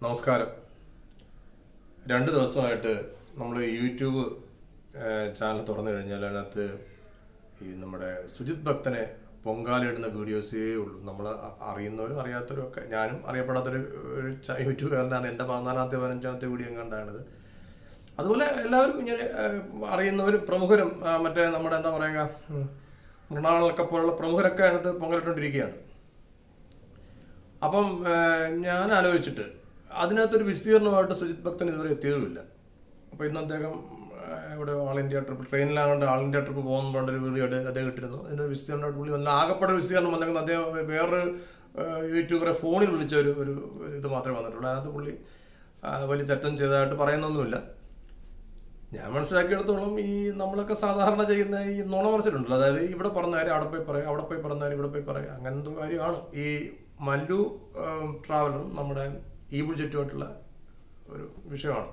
നമസ്കാരം രണ്ട് ദിവസമായിട്ട് നമ്മൾ യൂട്യൂബ് ചാനൽ തുറന്നു കഴിഞ്ഞാൽ അതിനകത്ത് ഈ നമ്മുടെ സുജിത് ഭക്തനെ പൊങ്കാലയിടുന്ന വീഡിയോസേ ഉള്ളൂ നമ്മൾ അറിയുന്നവരും അറിയാത്തവരും ഒക്കെ ഞാനും അറിയപ്പെടാത്തൊരു ഒരു ച- യൂട്യൂബുകാരനാണ് എൻ്റെ പതിനാലാമത്തെ പതിനഞ്ചാമത്തെ വീഡിയോ കണ്ടാണിത് അതുപോലെ എല്ലാവരും ഇങ്ങനെ ഏഹ്, അറിയുന്നവരും പ്രമുഖരും ആ, മറ്റേ നമ്മുടെ എന്താ പറയുക ഉം, മൃണാളൊക്കെ പോലുള്ള പ്രമുഖരൊക്കെ അതിനകത്ത് പൊങ്കലിട്ടുകൊണ്ടിരിക്കുകയാണ് അപ്പം ഏഹ്, ഞാൻ ആലോചിച്ചിട്ട് അതിനകത്തൊരു വിസ്തീർണമായിട്ട് സുജിത് ഭക്തൻ ഇതുവരെ എത്തിയതുമില്ല അപ്പോൾ ഇന്ന് അദ്ദേഹം ഏഹ്, ഇവിടെ ആൾ ഇന്ത്യ ട്രിപ്പ് ട്രെയിനിലാകൊണ്ട് ആൾ ഇന്ത്യ ട്രിപ്പ് പോകുന്ന പറഞ്ഞൊരു വീഡിയോ എടു- അദ്ദേഹം ഇട്ടിരുന്നു അതിൻ്റെ വിസ്തീർണമായിട്ട് പുള്ളി വന്ന ആകെപ്പാടെ വിസ്തീർണം വന്നെങ്കിൽ അദ്ദേഹം വേറൊരു ഏഹ്, യൂട്യൂബറെ ഫോണിൽ വിളിച്ച ഒരു ഒരു ഇത് മാത്രമേ വന്നിട്ടുള്ളൂ അതിനകത്ത് പുള്ളി ആ, വലിയ തെറ്റം ചെയ്തതായിട്ട് പറയുന്നൊന്നുമില്ല ഞാൻ മനസ്സിലാക്കിയെടുത്തോളം ഈ നമ്മളൊക്കെ സാധാരണ ചെയ്യുന്ന ഈ നുണ പറച്ചിലുണ്ടല്ലോ അതായത് ഇവിടെ പറഞ്ഞ കാര്യം അവിടെ പോയി പറയാം അവിടെ പോയി പറഞ്ഞ കാര്യം ഇവിടെ പോയി പറയാം അങ്ങനത്തെ കാര്യമാണ് ഈ മല്ലു ഏം, ട്രാവലറും നമ്മുടെ ഈ ബുൾജറ്റുമായിട്ടുള്ള ഒരു വിഷയമാണ്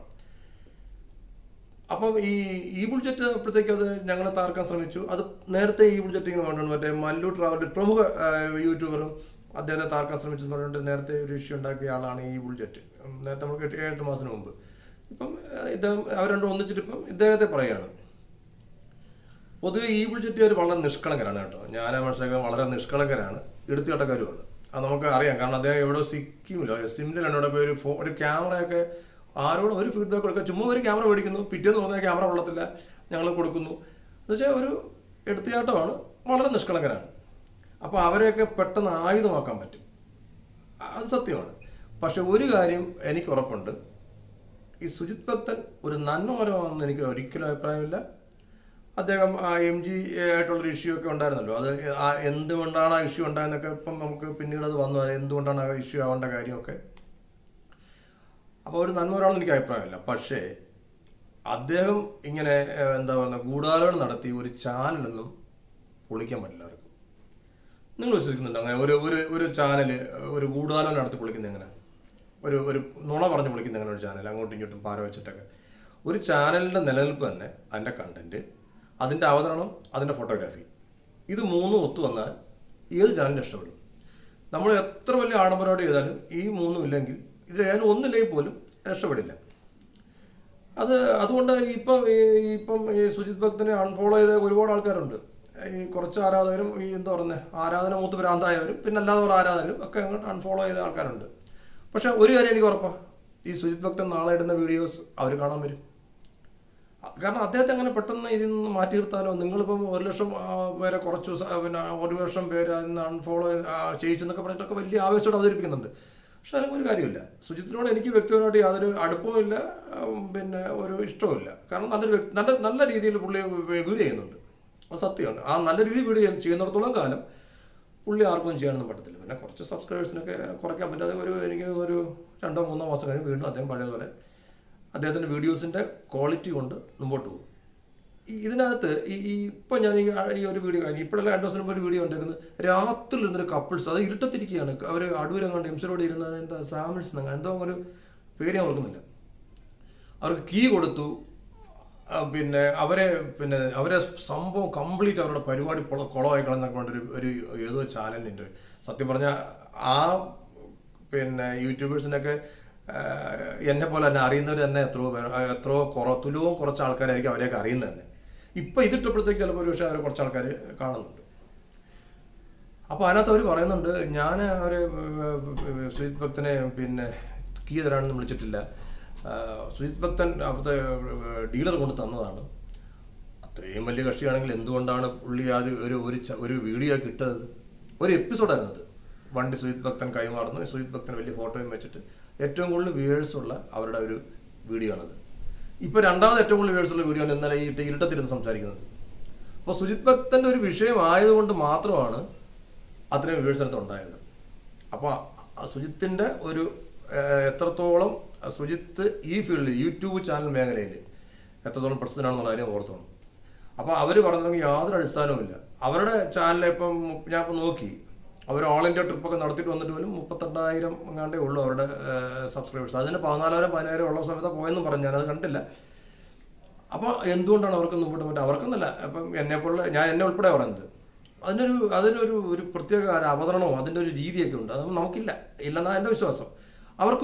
അപ്പം ഈ ഈ ബുൾജറ്റ് അപ്പോഴത്തേക്ക് അത് ഞങ്ങൾ താർക്കാൻ ശ്രമിച്ചു അത് നേരത്തെ ഈ ബുൾജറ്റ് ഇങ്ങനെ വേണ്ടിട്ടുണ്ട് മറ്റേ മല്ലു ട്രാവൽ പ്രമുഖ ആ, യൂട്യൂബറും അദ്ദേഹത്തെ താർക്കാൻ ശ്രമിച്ചു എന്ന് പറഞ്ഞിട്ട് നേരത്തെ ഒരു ഇഷ്യൂ ഉണ്ടാക്കിയ ആളാണ് ഈ ബുൾജറ്റ് ഉം, നേരത്തെ നമുക്ക് എട്ട് ഏഴെട്ട് മാസത്തിന് മുമ്പ് ഇപ്പം ആ, ഇദ്ദേഹം അവർ രണ്ടും ഒന്നിച്ചിട്ട് ഇപ്പം ഇദ്ദേഹത്തെ പറയുകയാണ് പൊതുവെ ഈ ബുൾജറ്റുകാർ വളരെ നിഷ്കളങ്കരാണ് കേട്ടോ ഞാൻ മനസ്സിലാക്കാൻ വളരെ നിഷ്കളങ്കരാണ് എടുത്തുകെട്ടക്കാരുമാണ് അത് നമുക്ക് അറിയാം കാരണം അദ്ദേഹം എവിടെ സിക്കിമില്ലോ സിമ്മിലാണ് ഇവിടെ പോയി ഒരു ഫോ ഒരു ക്യാമറയൊക്കെ ആരോടും ഒരു ഫീഡ്ബാക്ക് കൊടുക്കുക ചുമ്മാ ഒരു ക്യാമറ മേടിക്കുന്നു പിറ്റേന്ന് പറഞ്ഞാൽ ക്യാമറ കൊള്ളത്തില്ല ഞങ്ങൾ കൊടുക്കുന്നു എന്ന് വെച്ചാൽ ഒരു എടുത്തുചാട്ടമാണ് വളരെ നിഷ്കളങ്കരാണ് അപ്പോൾ അവരെയൊക്കെ പെട്ടെന്ന് ആയുധമാക്കാൻ പറ്റും അത് സത്യമാണ് പക്ഷെ ഒരു കാര്യം എനിക്ക് ഉറപ്പുണ്ട് ഈ സുജിത് ഭക്തൻ ഒരു നന്മമരമാണെന്ന് എനിക്ക് ഒരിക്കലും അഭിപ്രായമില്ല അദ്ദേഹം ആ എം ജി ആയിട്ടുള്ളൊരു ഇഷ്യൂ ഒക്കെ ഉണ്ടായിരുന്നല്ലോ അത് ആ എന്തുകൊണ്ടാണ് ആ ഇഷ്യൂ ഉണ്ടായെന്നൊക്കെ ഇപ്പം നമുക്ക് പിന്നീട് അത് വന്നു അത് എന്തുകൊണ്ടാണ് ആ ഇഷ്യൂ ആവേണ്ട കാര്യമൊക്കെ അപ്പോൾ ഒരു നന്മവരാണെന്ന് എനിക്ക് അഭിപ്രായമില്ല പക്ഷേ അദ്ദേഹം ഇങ്ങനെ ഏഹ്, എന്താ പറയുക ഗൂഢാലോചന നടത്തി ഒരു ചാനലൊന്നും പൊളിക്കാൻ പറ്റില്ല ആർക്കും നിങ്ങൾ വിശ്വസിക്കുന്നുണ്ടോ അങ്ങനെ ഒരു ഒരു ഒരു ചാനൽ ഒരു ഗൂഢാലോചന നടത്തി പൊളിക്കുന്നത് എങ്ങനെ ഒരു ഒരു നുണ പറഞ്ഞ് പൊളിക്കുന്ന അങ്ങനെ ഒരു ചാനൽ അങ്ങോട്ടും ഇങ്ങോട്ടും പാര വെച്ചിട്ടൊക്കെ ഒരു ചാനലിൻ്റെ നിലനിൽപ്പ് തന്നെ അതിൻ്റെ കണ്ടന്റ് അതിൻ്റെ അവതരണം അതിൻ്റെ ഫോട്ടോഗ്രാഫി ഇത് മൂന്നും ഒത്തു വന്നാൽ ഏത് ചാനൽ രക്ഷപ്പെടും നമ്മൾ എത്ര വലിയ ആഡംബരമായിട്ട് ചെയ്താലും ഈ മൂന്നും ഇല്ലെങ്കിൽ ഇതിൽ ഏതായാലും ഒന്നില്ലെങ്കിൽ പോലും രക്ഷപ്പെടില്ല അത് അതുകൊണ്ട് ഇപ്പം ഈ- ഇപ്പം ഈ സുജിത് ഭക്തനെ അൺഫോളോ ചെയ്ത ഒരുപാട് ആൾക്കാരുണ്ട് ഈ കുറച്ച് ആരാധകരും ഈ എന്താ പറയുന്നത് ആരാധന മൂത്ത് ഭ്രാന്തായവരും പിന്നെ അല്ലാതെ ഒരു ആരാധകരും ഒക്കെ അങ്ങോട്ട് അൺഫോളോ ചെയ്ത ആൾക്കാരുണ്ട് പക്ഷെ ഒരു കാര്യം എനിക്ക് ഉറപ്പാണ് ഈ സുജിത് ഭക്തൻ നാളെ ഇടുന്ന വീഡിയോസ് അവർ കാണാൻ വരും കാരണം അദ്ദേഹത്തെ അങ്ങനെ പെട്ടെന്ന് ഇതിൽ നിന്ന് മാറ്റി നിർത്താനോ നിങ്ങളിപ്പം ഒരു ലക്ഷം ആ, പേരെ കുറച്ചു സ- പിന്നെ ഒരു ലക്ഷം പേര് അതിന് അൺഫോളോ ചെയ്യിച്ചു എന്നൊക്കെ പറഞ്ഞിട്ടൊക്കെ വലിയ ആവേശത്തോടെ അവതരിപ്പിക്കുന്നുണ്ട് പക്ഷെ അതിനൊക്കെ ഒരു കാര്യമില്ല സുജിത്തിനോട് എനിക്ക് വ്യക്തിപരമായിട്ട് യാതൊരു അടുപ്പവുമില്ല ഉം, പിന്നെ ഒരു ഇഷ്ടവുമില്ല കാരണം നല്ലൊരു വ്യക്തി നല്ല നല്ല രീതിയിൽ പുള്ളി വീഡിയോ ചെയ്യുന്നുണ്ട് അത് സത്യമാണ് ആ നല്ല രീതിയിൽ വീഡിയോ ചെയ്യുന്ന- ചെയ്യുന്നിടത്തോളം കാലം പുള്ളി ആർക്കും ചെയ്യാനൊന്നും പറ്റത്തില്ല പിന്നെ കുറച്ച് സബ്സ്ക്രൈബേഴ്സിനൊക്കെ കുറയ്ക്കാൻ പറ്റാതെ ഒരു എനിക്ക് തോന്നുന്നു ഒരു രണ്ടോ മൂന്നോ മാസം കഴിഞ്ഞ് വീണ്ടും അദ്ദേഹം പഴയതുപോലെ അദ്ദേഹത്തിൻ്റെ വീഡിയോസിൻ്റെ ക്വാളിറ്റി കൊണ്ട് മുമ്പോട്ട് പോകും ഈ ഇതിനകത്ത് ഈ ഈ ഇപ്പം ഞാൻ ഈ ഈ ഒരു വീഡിയോ കഴിഞ്ഞു ഇപ്പോഴല്ല രണ്ട് ദിവസം മുമ്പ് ഒരു വീഡിയോ ഉണ്ടാക്കുന്നത് രാത്രി ഇരുന്നൊരു കപ്പിൾസ് അത് ഇരുട്ടത്തിരിക്കുകയാണ് അവർ അടൂരങ്ങാണ്ട് എംസറോട് ഇരുന്നത് എന്താ സാമിൾസ് എന്നങ്ങ് എന്തോ ഒരു പേര് ഞാൻ ഓർക്കുന്നില്ല അവർക്ക് കീ കൊടുത്തു ആ, പിന്നെ അവരെ പിന്നെ അവരെ സംഭവം കംപ്ലീറ്റ് അവരുടെ പരിപാടി പൊള കുളമായി കളഞ്ഞൊക്കെ കൊണ്ടൊരു ഒരു ഏതോ ചാനലിൻ്റെ സത്യം പറഞ്ഞാൽ ആ പിന്നെ യൂട്യൂബേഴ്സിനൊക്കെ എന്നെ പോലെ തന്നെ അറിയുന്നവർ തന്നെ എത്രയോ പേർ ആ, എത്രയോ കുറ തുലവും കുറച്ച് ആൾക്കാരായിരിക്കും അവരെയൊക്കെ അറിയുന്നത് തന്നെ ഇപ്പം ഇതിട്ടപ്പോഴത്തേക്ക് ചിലപ്പോൾ ഒരു പക്ഷേ അവർ കുറച്ച് ആൾക്കാർ കാണുന്നുണ്ട് അപ്പോൾ അതിനകത്ത് അവർ പറയുന്നുണ്ട് ഞാൻ അവർ സുജിത് ഭക്തനെ പിന്നെ കീ തരാണെന്ന് വിളിച്ചിട്ടില്ല ആ, സുജിത് ഭക്തൻ അവിടുത്തെ ഡീലർ കൊണ്ട് തന്നതാണ് അത്രയും വലിയ കക്ഷിയാണെങ്കിൽ എന്തുകൊണ്ടാണ് പുള്ളി ആ ഒരു ഒരു ഒരു ച- ഒരു വീഡിയോ കിട്ടത് ഒരു എപ്പിസോഡായിരുന്നു അത് വണ്ടി സുജിത് ഭക്തൻ കൈമാറുന്നു സുജിത് ഭക്തൻ വലിയ ഫോട്ടോയും വെച്ചിട്ട് ഏറ്റവും കൂടുതൽ വ്യൂവേഴ്സ് ഉള്ള അവരുടെ ഒരു വീഡിയോ ആണത് ഇപ്പോൾ രണ്ടാമത് ഏറ്റവും കൂടുതൽ വ്യൂവേഴ്സ് ഉള്ള വീഡിയോ ആണ് ഇന്നലെ ഈ ഇരുട്ടത്തിരുന്ന് സംസാരിക്കുന്നത് അപ്പോൾ സുജിത് ഭക്തൻ്റെ ഒരു വിഷയമായതുകൊണ്ട് മാത്രമാണ് അത്രയും വ്യൂവേഴ്സ് അടുത്ത് ഉണ്ടായത് അപ്പോൾ സുജിത്തിൻ്റെ ഒരു ഏഹ്, എത്രത്തോളം സുജിത്ത് ഈ ഫീൽഡിൽ യൂട്യൂബ് ചാനൽ മേഖലയിൽ എത്രത്തോളം പ്രസിദ്ധനാണെന്നുള്ള കാര്യം ഓർത്തോണം അപ്പോൾ അവർ പറഞ്ഞതെങ്കിൽ യാതൊരു അടിസ്ഥാനവുമില്ല അവരുടെ ചാനൽ ഇപ്പം ഞാൻ ഇപ്പം നോക്കി അവർ ഓൾ ഇന്ത്യ ട്രിപ്പൊക്കെ നടത്തിയിട്ട് വന്നിട്ട് പോലും മുപ്പത്തെട്ടായിരം എങ്ങാണ്ടേ ഉള്ളൂ അവരുടെ സബ്സ്ക്രൈബേഴ്സ് അതിന് പതിനാലായിരം പതിനായിരം ഉള്ള സമയത്ത് പോയെന്നും പറഞ്ഞു ഞാനത് കണ്ടില്ല അപ്പോൾ എന്തുകൊണ്ടാണ് അവർക്ക് മുമ്പോട്ട് പറ്റുക അവർക്കെന്നല്ല അപ്പം എന്നെ പോലുള്ള ഞാൻ എന്നെ ഉൾപ്പെടെ പറയുന്നത് അതിനൊരു അതിനൊരു ഒരു പ്രത്യേക ഒരു അവതരണമോ അതിൻ്റെ ഒരു രീതിയൊക്കെ ഉണ്ട് അതൊന്നും നമുക്കില്ല ഇല്ലെന്നാണ് എൻ്റെ വിശ്വാസം അവർക്കും ഇല്ല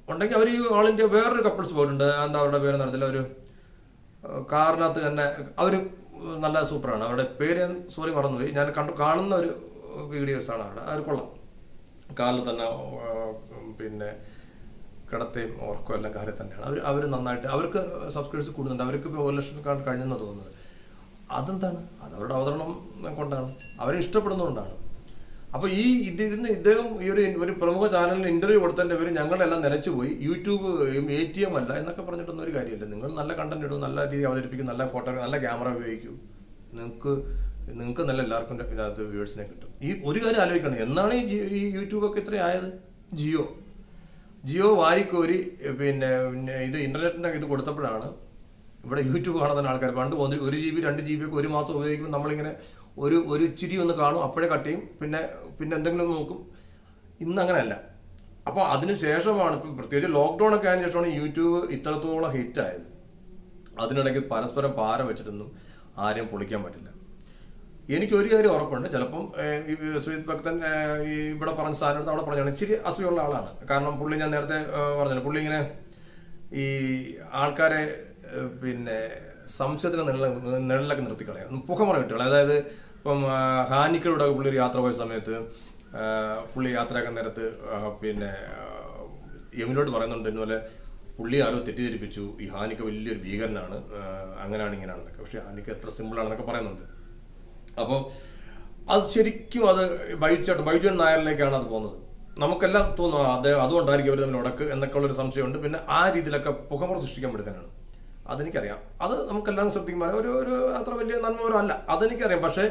ഉണ്ടെങ്കിൽ അവർ ഈ ഓൾ ഇന്ത്യ വേറൊരു കപ്പിൾസ് പോയിട്ടുണ്ട് എന്താ അവരുടെ പേര് നടത്തില്ല ഒരു ഏഹ് കാറിനകത്ത് തന്നെ അവർ നല്ല സൂപ്പറാണ് അവരുടെ പേര് ഞാൻ സോറി മറന്നുപോയി ഞാൻ കണ്ടു കാണുന്ന ഒരു വീഡിയോസാണ് അവിടെ അത് കൊള്ളാം കാറിൽ തന്നെ ഏഹ് പിന്നെ കിടത്തയും ഉറക്കവും എല്ലാം കാര്യം തന്നെയാണ് അവർ അവർ നന്നായിട്ട് അവർക്ക് സബ്സ്ക്രൈബേഴ്സ് കൂടുന്നുണ്ട് അവർക്ക് ഇപ്പോൾ ഒരു ലക്ഷം കാണാൻ കഴിഞ്ഞെന്ന് തോന്നുന്നത് അതെന്താണ് അത് അവരുടെ അവതരണം കൊണ്ടാണ് അവരെ ഇഷ്ടപ്പെടുന്നതുകൊണ്ടാണ് അപ്പോൾ ഈ ഇതിരുന്ന് ഇദ്ദേഹം ഈ ഒരു ഒരു പ്രമുഖ ചാനലിന് ഇന്റർവ്യൂ കൊടുത്തതിന്റെ പേര് ഞങ്ങളെല്ലാം നിലച്ചുപോയി യൂട്യൂബ് എ ടി എം അല്ല എന്നൊക്കെ പറഞ്ഞിട്ടൊന്നും ഒരു കാര്യമില്ല നിങ്ങൾ നല്ല കണ്ടന്റ് ഇടും നല്ല രീതി അവതരിപ്പിക്കും നല്ല ഫോട്ടോ നല്ല ക്യാമറ ഉപയോഗിക്കൂ നിങ്ങൾക്ക് നിങ്ങൾക്ക് നല്ല എല്ലാവർക്കും ഇതിനകത്ത് വ്യൂവേഴ്സിനെ കിട്ടും ഈ ഒരു കാര്യം ആലോചിക്കണം എന്നാണ് ഈ ജി- ഈ യൂട്യൂബൊക്കെ ഇത്ര ആയത് ജിയോ ജിയോ വാരിക്കോരി പിന്നെ പിന്നെ ഇത് ഇന്റർനെറ്റിന്റെ ഇത് കൊടുത്തപ്പോഴാണ് ഇവിടെ യൂട്യൂബ് കാണുന്ന ആൾക്കാർ പണ്ട് ഒന്ന് ഒരു ജി ബി രണ്ട് ജി ബി ഒക്കെ ഒരു മാസം ഉപയോഗിക്കുമ്പോൾ നമ്മളിങ്ങനെ ഒരു ഒരു ഇച്ചിരി ഒന്ന് കാണും അപ്പോഴേ കട്ട് ചെയ്യും പിന്നെ പിന്നെ എന്തെങ്കിലും ഒന്ന് നോക്കും ഇന്ന് അങ്ങനെയല്ല അപ്പോൾ അതിന് ശേഷമാണ് ഇപ്പം പ്രത്യേകിച്ച് ലോക്ക്ഡൗൺ ഒക്കെ ആയതിനു ശേഷമാണ് യൂട്യൂബ് ഇത്രത്തോളം ഹിറ്റ് ആയത് അതിനിടയ്ക്ക് പരസ്പരം പാര വെച്ചിട്ടൊന്നും ആരെയും പൊളിക്കാൻ പറ്റില്ല എനിക്ക് ഒരു കാര്യം ഉറപ്പുണ്ട് ചിലപ്പം ഏഹ്, ഈ സുജിത് ഭക്തൻ ഏഹ്, ഈ ഇവിടെ പറഞ്ഞ സ്ഥാനത്ത് അവിടെ പറഞ്ഞാണ് ഇച്ചിരി അസൂയുള്ള ആളാണ് കാരണം പുള്ളി ഞാൻ നേരത്തെ ഏഹ്, പറഞ്ഞല്ലോ പുള്ളി ഇങ്ങനെ ഈ ആൾക്കാരെ ഏഹ്, പിന്നെ സംശയത്തിന് നിഴല നിഴലിലൊക്കെ നിർത്തിക്കളയാം പുകമറ കിട്ടുകൾ അതായത് ഇപ്പം ആ, ഹാനിക്കയുടെ പുള്ളി ഒരു യാത്ര പോയ സമയത്ത് ആ, പുള്ളി യാത്രയാക്കാൻ നേരത്ത് ആ, പിന്നെ ആ, യമിനോട് പറയുന്നുണ്ട് ഇതുപോലെ പുള്ളി ആരോ തെറ്റിദ്ധരിപ്പിച്ചു ഈ ഹാനിക്ക വലിയൊരു ഭീകരനാണ് ആ, അങ്ങനെയാണ് ഇങ്ങനെയാണെന്നൊക്കെ പക്ഷെ ഹാനിക്ക എത്ര സിമ്പിളാണെന്നൊക്കെ പറയുന്നുണ്ട് അപ്പോൾ അത് ശരിക്കും അത് ബൈച്ചേട്ടൻ ബൈജുൻ നായരിലേക്കാണ് അത് പോകുന്നത് നമുക്കെല്ലാം തോന്നുന്നു അത് അതുകൊണ്ടായിരിക്കും അവർ തമ്മിൽ ഉടക്ക് എന്നൊക്കെ ഉള്ളൊരു സംശയമുണ്ട് പിന്നെ ആ രീതിയിലൊക്കെ പുകമുറ സൃഷ്ടിക്കാൻ എടുക്കാനാണ് അതെനിക്കറിയാം അത് നമുക്കെല്ലാം ശ്രദ്ധിക്കുമ്പോൾ ഒരു ഒരു അത്ര വലിയ നന്മവരോ അല്ല അതെനിക്കറിയാം പക്ഷേ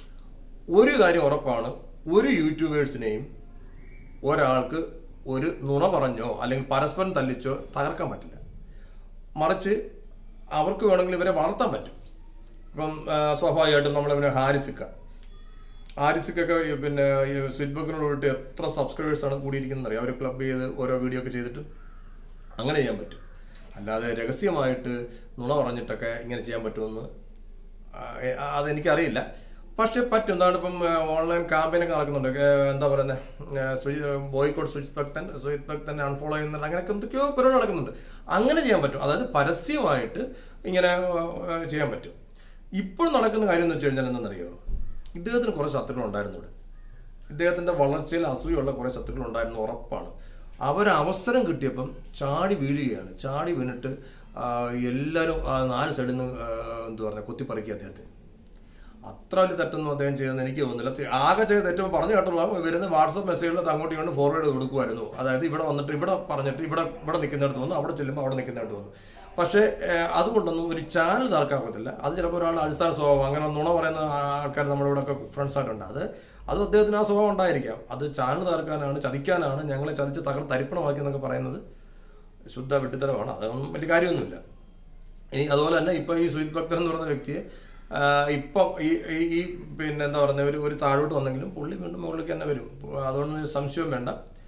ഒരു കാര്യം ഉറപ്പാണ് ഒരു യൂട്യൂബേഴ്സിനെയും ഒരാൾക്ക് ഒരു നുണ പറഞ്ഞോ അല്ലെങ്കിൽ പരസ്പരം തല്ലിച്ചോ തകർക്കാൻ പറ്റില്ല മറിച്ച് അവർക്ക് വേണമെങ്കിൽ ഇവരെ വളർത്താൻ പറ്റും ഇപ്പം ആ, സ്വാഭാവികമായിട്ടും നമ്മളിവനെ ഹാരിസിക്ക ഹാരിസിക്കൊക്കെ ഈ പിന്നെ ഈ സ്വിറ്റ് ബുക്കിനോട് വിട്ട് എത്ര സബ്സ്ക്രൈബേഴ്സാണ് കൂടിയിരിക്കുന്നത് അറിയാം അവർ ക്ലബ് ചെയ്ത് ഓരോ വീഡിയോ ഒക്കെ ചെയ്തിട്ട് അങ്ങനെ ചെയ്യാൻ പറ്റും അല്ലാതെ രഹസ്യമായിട്ട് നുണ പറഞ്ഞിട്ടൊക്കെ ഇങ്ങനെ ചെയ്യാൻ പറ്റുമെന്ന് ആ, ഏ, അതെനിക്കറിയില്ല പക്ഷെ പറ്റും എന്താണ് ഇപ്പം ഓൺലൈൻ ക്യാമ്പയിനൊക്കെ നടക്കുന്നുണ്ട് ഏ, എന്താ പറയുന്നത് ബോയ്ക്കോട്ട് സുജിത് ഭക്തൻ സുജിത് ഭക്തൻ അൺഫോളോ ചെയ്യുന്നുണ്ട് അങ്ങനെയൊക്കെ എന്തൊക്കെയോ പരിപാടി നടക്കുന്നുണ്ട് അങ്ങനെ ചെയ്യാൻ പറ്റും അതായത് പരസ്യമായിട്ട് ഇങ്ങനെ ഏ, ചെയ്യാൻ പറ്റും ഇപ്പോൾ നടക്കുന്ന കാര്യം എന്ന് വെച്ച് കഴിഞ്ഞാൽ എന്തെന്നറിയോ ഇദ്ദേഹത്തിന് കുറേ ശത്രുക്കൾ ഉണ്ടായിരുന്നു ഇവിടെ ഇദ്ദേഹത്തിന്റെ വളർച്ചയിൽ അസൂയുള്ള കുറേ ശത്രുക്കൾ ഉണ്ടായിരുന്നു ഉറപ്പാണ് അവർ അവസരം കിട്ടിയപ്പം ചാടി വീഴുകയാണ് ചാടി വീണിട്ട് ആ, എല്ലാവരും ആ, നാല് സൈഡിൽ നിന്ന് എന്ത് പറഞ്ഞ കുത്തിപ്പറിക്കുക അദ്ദേഹത്തെ അത്ര വലിയ തെറ്റൊന്നും അദ്ദേഹം ചെയ്തെന്ന് എനിക്ക് തോന്നുന്നില്ല തി- ആകെ ചെയ്ത തെറ്റ് പറഞ്ഞു കേട്ടുള്ള വരുന്ന വാട്സപ്പ് മെസ്സേജുകൾ അങ്ങോട്ടും ഇങ്ങോട്ടും ഫോർവേഡ് കൊടുക്കുമായിരുന്നു അതായത് ഇവിടെ വന്നിട്ട് ഇവിടെ പറഞ്ഞിട്ട് ഇവിടെ ഇവിടെ നിൽക്കുന്നിടത്ത് വന്നു അവിടെ ചെല്ലുമ്പോൾ അവിടെ നിൽക്കുന്നിടത്ത് വന്നു പക്ഷേ ഏഹ്, അതുകൊണ്ടൊന്നും ഒരു ചാനൽ തർക്കാക്കത്തില്ല അത് ചിലപ്പോൾ ഒരാൾ അടിസ്ഥാന സ്വഭാവം അങ്ങനെ നുണ പറയുന്ന ആൾക്കാർ നമ്മുടെ ഇവിടെ ഒക്കെ ഫ്രണ്ട്സ് ആയിട്ടുണ്ട് അത് അത് അദ്ദേഹത്തിന് ആ സ്വഭാവം ഉണ്ടായിരിക്കാം അത് ചാനൽ തകർക്കാനാണ് ചതിക്കാനാണ് ഞങ്ങളെ ചതിച്ച് തകർത്ത് തരിപ്പണമാക്കി എന്നൊക്കെ പറയുന്നത് ശുദ്ധ വിഡ്ഢിത്തരമാണ് അതൊന്നും വലിയ കാര്യമൊന്നുമില്ല ഇനി അതുപോലെ തന്നെ ഇപ്പൊ ഈ സുജിത് ഭക്തൻ എന്ന് പറയുന്ന വ്യക്തിയെ ആ, ഇപ്പം ഈ ഈ- ഈ പിന്നെ എന്താ പറയുക ഒരു ഒരു താഴോട്ട് വന്നെങ്കിലും പുള്ളി വീണ്ടും മുകളിലേക്ക് തന്നെ വരും അതുകൊണ്ട് സംശയവും വേണ്ട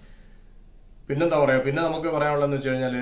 പിന്നെന്താ പറയുക പിന്നെ നമുക്ക് പറയാനുള്ളതെന്ന് വെച്ച് കഴിഞ്ഞാൽ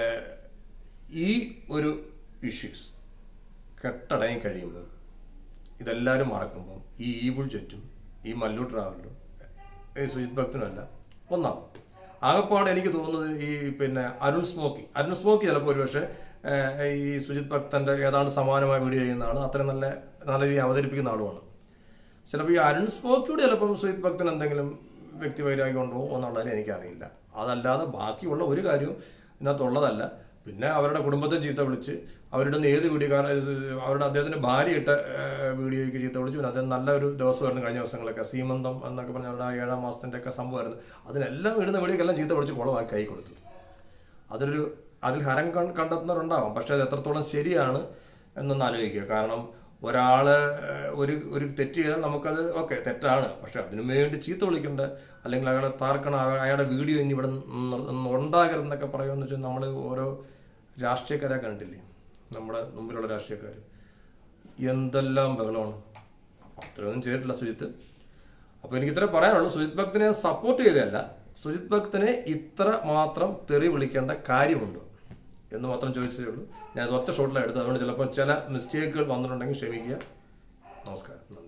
ഈ ഒരു ഇഷ്യൂസ് കെട്ടടങ്ങി കഴിയുമ്പോൾ ഇതെല്ലാവരും മറക്കുമ്പം ഈ ഈബിൾ ജെറ്റും ഈ മല്ലു ട്രാവലറും ഈ സുജിത് ഭക്തനും അല്ല ഒന്നാവും ആകപ്പാട് എനിക്ക് തോന്നുന്നത് ഈ പിന്നെ അരുൺ സ്മോക്കി അരുൺ സ്മോക്കി ചിലപ്പോൾ ഒരുപക്ഷെ ഏഹ്, ഈ സുജിത് ഭക്തന്റെ ഏതാണ്ട് സമാനമായ വീഡിയോ ചെയ്യുന്ന ആള് അത്രയും നല്ല നല്ല രീതിയിൽ അവതരിപ്പിക്കുന്ന ആളുമാണ് ചിലപ്പോൾ ഈ അരുൺ സ്മോക്കിയോട് ചിലപ്പം സുജിത് ഭക്തൻ എന്തെങ്കിലും വ്യക്തി വൈരാഗ്യം ഉണ്ടോ എന്നുള്ളത് എനിക്കറിയില്ല അതല്ലാതെ ബാക്കിയുള്ള ഒരു കാര്യവും ഇതിനകത്തുള്ളതല്ല പിന്നെ അവരുടെ കുടുംബത്തെ ചീത്ത വിളിച്ച് അവരുടെ ഏത് വീഡിയോ കാരണം അവരുടെ അദ്ദേഹത്തിന്റെ ഭാര്യ ഇട്ട ഏഹ്, വീഡിയോയ്ക്ക് ചീത്ത വിളിച്ചു പിന്നെ അദ്ദേഹം നല്ല ഒരു ദിവസമായിരുന്നു കഴിഞ്ഞ ദിവസങ്ങളൊക്കെ സീമന്തം എന്നൊക്കെ പറഞ്ഞ അവരുടെ ആ ഏഴാം മാസത്തിന്റെ ഒക്കെ സംഭവമായിരുന്നു അതിനെല്ലാം ഇടുന്ന വീഡിയോക്കെല്ലാം ചീത്ത വിളിച്ച് കുളമാക്കി കൈ കൊടുത്തു അതൊരു അതിൽ ഹരം കൺ- കണ്ടെത്തുന്നവരുണ്ടാവാം പക്ഷെ അത് എത്രത്തോളം ശരിയാണ് എന്നൊന്ന് ആലോചിക്കുക കാരണം ഒരാള് ഏഹ്, ഒരു ഒരു തെറ്റ് ചെയ്താൽ നമുക്കത് ഓക്കെ തെറ്റാണ് പക്ഷെ അതിനു വേണ്ടി ചീത്ത വിളിക്കേണ്ട അല്ലെങ്കിൽ അയാളെ താർക്കണം അയ- അയാളുടെ വീഡിയോ ഇനി ഇവിടെ ന- ഉണ്ടാകരുതെന്നൊക്കെ പറയുമെന്ന് വെച്ചാൽ നമ്മൾ ഓരോ രാഷ്ട്രീയക്കാരെ കണ്ടില്ലേ നമ്മുടെ മുമ്പിലുള്ള രാഷ്ട്രീയക്കാർ എന്തെല്ലാം ബഹളമാണ് അപ്പം അത്രയൊന്നും ചെയ്തിട്ടില്ല സുജിത്ത് അപ്പോൾ എനിക്ക് ഇത്ര പറയാനുള്ളൂ സുജിത് ഭക്തനെ സപ്പോർട്ട് ചെയ്തതല്ല സുജിത് ഭക്തനെ ഇത്ര മാത്രം തെറി വിളിക്കേണ്ട കാര്യമുണ്ടോ എന്ന് മാത്രം ചോദിച്ചതേ ഉള്ളൂ ഞാൻ അത് ഒറ്റ ഷോട്ടിലാണ് എടുത്തത് അതുകൊണ്ട് ചിലപ്പോൾ ചില മിസ്റ്റേക്കുകൾ വന്നിട്ടുണ്ടെങ്കിൽ ക്ഷമിക്കുക നമസ്കാരം